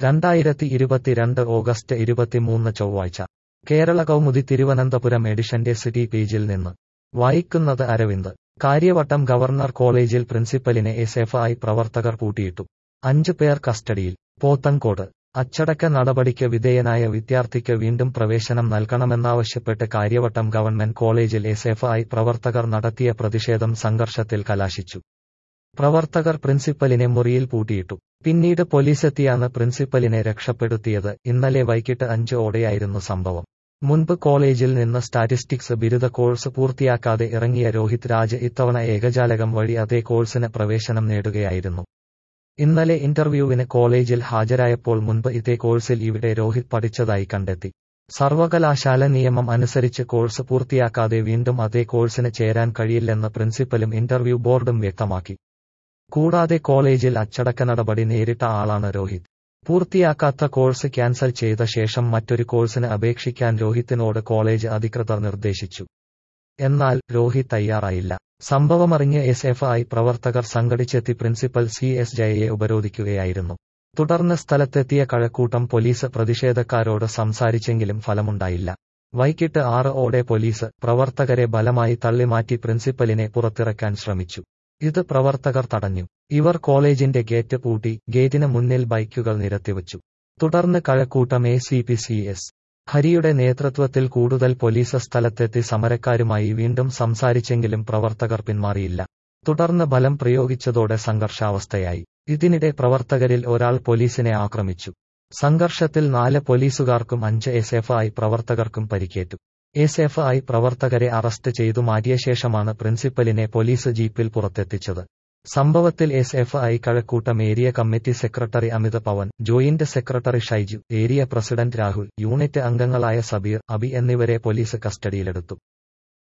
രണ്ടായിരത്തി ഇരുപത്തിരണ്ട് ഓഗസ്റ്റ് ഇരുപത്തിമൂന്ന് ചൊവ്വാഴ്ച കേരള കൗമുദി തിരുവനന്തപുരം എഡിഷന്റെ സിറ്റി പേജിൽ നിന്ന് വായിക്കുന്നത് അരവിന്ദ് കാര്യവട്ടം ഗവർണർ കോളേജിൽ പ്രിൻസിപ്പലിനെ എസ് എഫ് ഐ പ്രവർത്തകർ പൂട്ടിയിട്ടു അഞ്ചു പേർ കസ്റ്റഡിയിൽ പോത്തൻകോട് അച്ചടക്ക നടപടിക്ക് വിധേയനായ വിദ്യാർത്ഥിക്ക് വീണ്ടും പ്രവേശനം നൽകണമെന്നാവശ്യപ്പെട്ട് കാര്യവട്ടം ഗവൺമെന്റ് കോളേജിൽ എസ് എഫ് ഐ പ്രവർത്തകർ നടത്തിയ പ്രതിഷേധം സംഘർഷത്തിൽ കലാശിച്ചു പ്രവർത്തകർ പ്രിൻസിപ്പലിനെ മുറിയിൽ പൂട്ടിയിട്ടു പിന്നീട് പോലീസെത്തിയാണ് പ്രിൻസിപ്പലിനെ രക്ഷപ്പെടുത്തിയത് ഇന്നലെ വൈകിട്ട് അഞ്ച് ഓടെയായിരുന്നു സംഭവം മുൻപ് കോളേജിൽ നിന്ന് സ്റ്റാറ്റിസ്റ്റിക്സ് ബിരുദ കോഴ്സ് പൂർത്തിയാക്കാതെ ഇറങ്ങിയ രോഹിത് രാജ് ഇത്തവണ ഏകജാലകം വഴി അതേ കോഴ്സിന് പ്രവേശനം നേടുകയായിരുന്നു ഇന്നലെ ഇന്റർവ്യൂവിന് കോളേജിൽ ഹാജരായപ്പോൾ മുൻപ് ഇതേ കോഴ്സിൽ ഇവിടെ രോഹിത് പഠിച്ചതായി കണ്ടെത്തി സർവകലാശാല നിയമം അനുസരിച്ച് കോഴ്സ് പൂർത്തിയാക്കാതെ വീണ്ടും അതേ കോഴ്സിന് ചേരാൻ കഴിയില്ലെന്ന് പ്രിൻസിപ്പലും ഇന്റർവ്യൂ ബോർഡും വ്യക്തമാക്കി കൂടാതെ കോളേജിൽ അച്ചടക്ക നടപടി നേരിട്ട ആളാണ് രോഹിത് പൂർത്തിയാക്കാത്ത കോഴ്സ് ക്യാൻസൽ ചെയ്ത ശേഷം മറ്റൊരു കോഴ്സിന് അപേക്ഷിക്കാൻ രോഹിത്തിനോട് കോളേജ് അധികൃതർ നിർദ്ദേശിച്ചു എന്നാൽ രോഹിത് തയ്യാറായില്ല സംഭവമറിഞ്ഞ് എസ് എഫ് ഐ പ്രവർത്തകർ സംഘടിച്ചെത്തി പ്രിൻസിപ്പൽ സി എസ് ജയയെ ഉപരോധിക്കുകയായിരുന്നു തുടർന്ന് സ്ഥലത്തെത്തിയ കഴക്കൂട്ടം പോലീസ് പ്രതിഷേധക്കാരോട് സംസാരിച്ചെങ്കിലും ഫലമുണ്ടായില്ല വൈകിട്ട് ആറ് ഓടെ പോലീസ് പ്രവർത്തകരെ ബലമായി തള്ളിമാറ്റി പ്രിൻസിപ്പലിനെ പുറത്തിറക്കാൻ ശ്രമിച്ചു ഇത് പ്രവർത്തകർ തടഞ്ഞു ഇവർ കോളേജിന്റെ ഗേറ്റ് പൂട്ടി ഗേറ്റിന് മുന്നിൽ ബൈക്കുകൾ നിരത്തിവച്ചു തുടർന്ന് Kazhakkoottam A C P C S ഹരിയുടെ നേതൃത്വത്തിൽ കൂടുതൽ പോലീസ് സ്ഥലത്തെത്തി സമരക്കാരുമായി വീണ്ടും സംസാരിച്ചെങ്കിലും പ്രവർത്തകർ പിന്മാറിയില്ല തുടർന്ന് ബലം പ്രയോഗിച്ചതോടെ സംഘർഷാവസ്ഥയായി ഇതിനിടെ പ്രവർത്തകരിൽ ഒരാൾ പോലീസിനെ ആക്രമിച്ചു സംഘർഷത്തിൽ നാല് പോലീസുകാർക്കും അഞ്ച് എസ് എഫ് ഐ പ്രവർത്തകർക്കും പരിക്കേറ്റു എസ് എഫ് ഐ പ്രവർത്തകരെ അറസ്റ്റ് ചെയ്തു മാറ്റിയ ശേഷമാണ് പ്രിൻസിപ്പലിനെ പോലീസ് ജീപ്പിൽ പുറത്തെത്തിച്ചത് സംഭവത്തിൽ S F I Kazhakkoottam area committee secretary Amith Pavan joint secretary Shaiju area president Rahul unit അംഗങ്ങളായ സബീർ അബി എന്നിവരെ പോലീസ് കസ്റ്റഡിയിലെടുത്തു